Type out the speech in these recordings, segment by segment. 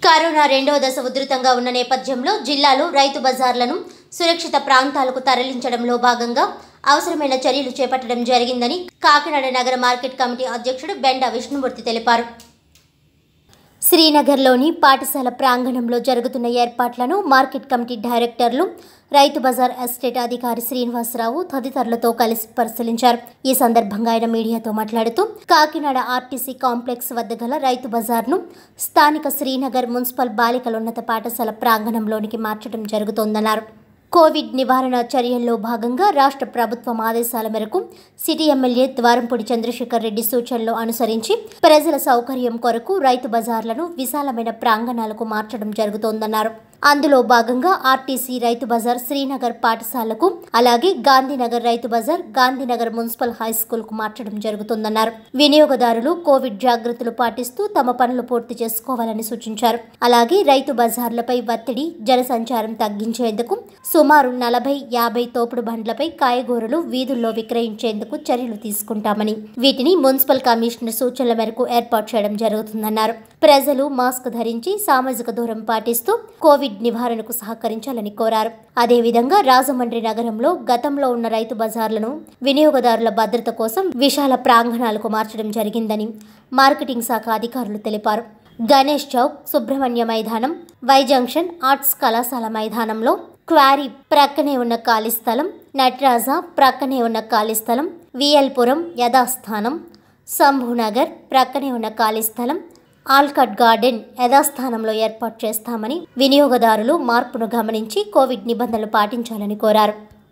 corona రెండవ దశ ఉధృతంగా ఉన్న నేపథ్యంలో జిల్లాలో రైతు బజార్లను సురక్షిత ప్రాంతాలకు తరలించడంలో భాగంగా అవసరమైన చర్యలు చేపట్టడం జరిగిందని కాకినాడ నగర మార్కెట్ కమిటీ అధ్యక్షుడు బెండా విష్ణుమూర్తి తెలిపారు శ్రీనగర్లోని పాఠశాల ప్రాంగణంలో జరుగుతున్న ఏర్పాట్లను మార్కెట్ కమిటీ డైరెక్టర్లు రైతు బజార్ ఎస్టేట్ అధికారి శ్రీనివాసరావు తదితరులతో కలిసి పరిశీలించారు ఈ సందర్భంగా ఆయన మీడియాతో మాట్లాడుతూ కాకినాడ ఆర్టీసీ కాంప్లెక్స్ వద్ద గల రైతు బజార్ను స్థానిక శ్రీనగర్ మున్సిపల్ బాలికలున్నత పాఠశాల ప్రాంగణంలోనికి మార్చడం జరుగుతోందన్నారు కోవిడ్ నివారణ చర్యల్లో భాగంగా రాష్ట్ర ప్రభుత్వం ఆదేశాల మేరకు సిటీ ఎమ్మెల్యే ద్వారంపూడి చంద్రశేఖర్ రెడ్డి సూచనలు అనుసరించి ప్రజల సౌకర్యం కొరకు రైతు బజార్లను విశాలమైన ప్రాంగణాలకు మార్చడం జరుగుతోందన్నారు అందులో భాగంగా ఆర్టీసీ రైతు బజార్ శ్రీనగర్ పాఠశాలకు అలాగే గాంధీనగర్ రైతు బజార్ గాంధీనగర్ మున్సిపల్ హై స్కూల్ కు మార్చడం జరుగుతుందన్నారు వినియోగదారులు కోవిడ్ జాగ్రత్తలు పాటిస్తూ తమ పనులు పూర్తి చేసుకోవాలని సూచించారు అలాగే రైతు బజార్లపై ఒత్తిడి జనసంచారం తగ్గించేందుకు సుమారు నలభై యాభై తోపుడు బండ్లపై కాయగూరలు వీధుల్లో విక్రయించేందుకు చర్యలు తీసుకుంటామని వీటిని మున్సిపల్ కమిషనర్ సూచనల మేరకు ఏర్పాటు చేయడం జరుగుతుందన్నారు ప్రజలు మాస్క్ ధరించి సామాజిక దూరం పాటిస్తూ కోవిడ్ నివారణకు సహకరించాలని కోరారు అదేవిధంగా రాజమండ్రి నగరంలో గతంలో ఉన్న రైతు బజార్లను వినియోగదారుల భద్రత కోసం విశాల ప్రాంగణాలకు మార్చడం జరిగిందని మార్కెటింగ్ శాఖ అధికారులు తెలిపారు గణేష్ చౌక్ సుబ్రహ్మణ్య మైదానం వై జంక్షన్ ఆర్ట్స్ కళాశాల మైదానంలో క్వారీ ప్రక్కనే ఉన్న ఖాళీ స్థలం నటరాజ ప్రక్కనే ఉన్న ఖాళీ స్థలం విఎల్పురం యథాస్థానం శంభునగర్ ప్రక్కనే ఉన్న ఖాళీ స్థలం ఆల్కట్ గార్డెన్ యథాస్థానంలో ఏర్పాటు చేస్తామని వినియోగదారులు మార్పును గమనించి కోవిడ్ నిబంధనలు పాటించాలని కోరారు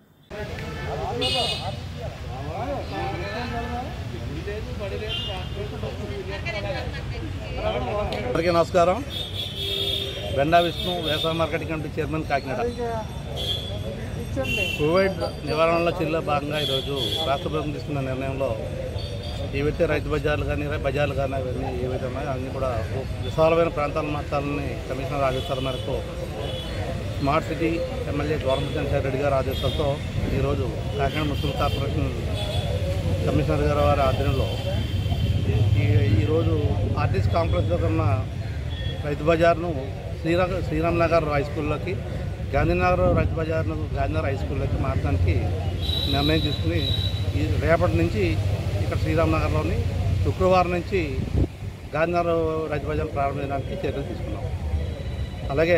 అందరికీ నమస్కారం బెండా విష్ణు వ్యవసాయ marketing committee chairman Kakinada Covid నివారణలో చర్యలో భాగంగా ఈరోజు రాష్ట్ర ప్రభుత్వం తీసుకున్న నిర్ణయంలో ఏవైతే రైతు బజార్లు కానీ బజార్లు కానీ అవన్నీ ఏవైతే ఉన్నాయో అన్నీ కూడా విశాలమైన ప్రాంతాలను మార్చాలని కమిషనర్ ఆదేశాల మేరకు smart city MLA government Chandrasekhar Reddy గారి ఆదేశాలతో ఈరోజు కాకినాడ మున్సిపల్ కార్పొరేషన్ కమిషనర్ గారి వారి ఆధ్వర్యంలో ఈ ఈరోజు ఆర్టీసీ కాంప్లెక్స్లో ఉన్న రైతు బజార్ను శ్రీరామ్ శ్రీరామ్ నగర్ హై స్కూల్లోకి గాంధీనగర్ రైతు బజార్ను గాంధీనగర్ హై స్కూల్లోకి మార్చడానికి నిర్ణయం తీసుకుని ఈ రేపటి నుంచి ఇక్కడ శ్రీరామ్ నగర్లోని శుక్రవారం నుంచి గాంధీనగర్ రైతు బజార్ ప్రారంభించడానికి చర్యలు తీసుకున్నాం అలాగే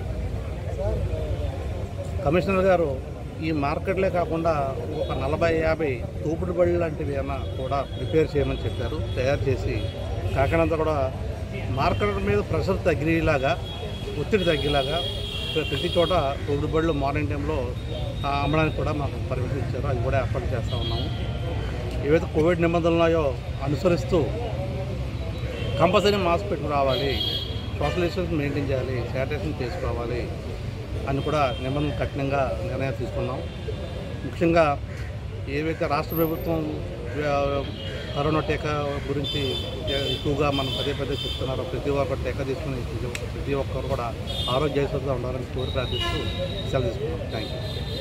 కమిషనర్ గారు ఈ మార్కెట్లే కాకుండా ఒక నలభై యాభై తూపుడు బళ్ళు లాంటివి ఏమైనా కూడా ప్రిపేర్ చేయమని చెప్పారు తయారు చేసి కాకినాడ కూడా మార్కెట్ మీద ప్రెషర్ తగ్గిలాగా ఒత్తిడి తగ్గేలాగా ప్ర- ప్రతి చోట తూపుడు బళ్ళు మార్నింగ్ టైంలో ఆ, అమ్మడానికి కూడా మాకు పర్మిషన్ ఇచ్చారు అది కూడా ఏర్పాటు చేస్తూ ఉన్నాము ఏవైతే కోవిడ్ నిబంధనలు ఉన్నాయో అనుసరిస్తూ కంపల్సరీ మాస్క్ పెట్టుకు రావాలి సోషల్ డిస్టెన్స్ మెయింటైన్ చేయాలి శానిటైజేషన్ చేసుకోవాలి అని కూడా నిబంధనలు కఠినంగా నిర్ణయాలు తీసుకున్నాం ముఖ్యంగా ఏవైతే రాష్ట్ర ప్రభుత్వం ఆ, కరోనా టీకా గురించి ఎక్కువగా మనం పదే పదే చెప్తున్నారో ప్రతి ఒక్కరు టీకా తీసుకుని ప్రతి ఒక్కరు కూడా ఆరోగ్యశ్వరంగా ఉండాలని కోరి ప్రార్థిస్తూ సెలవు తీసుకున్నాం థ్యాంక్ యూ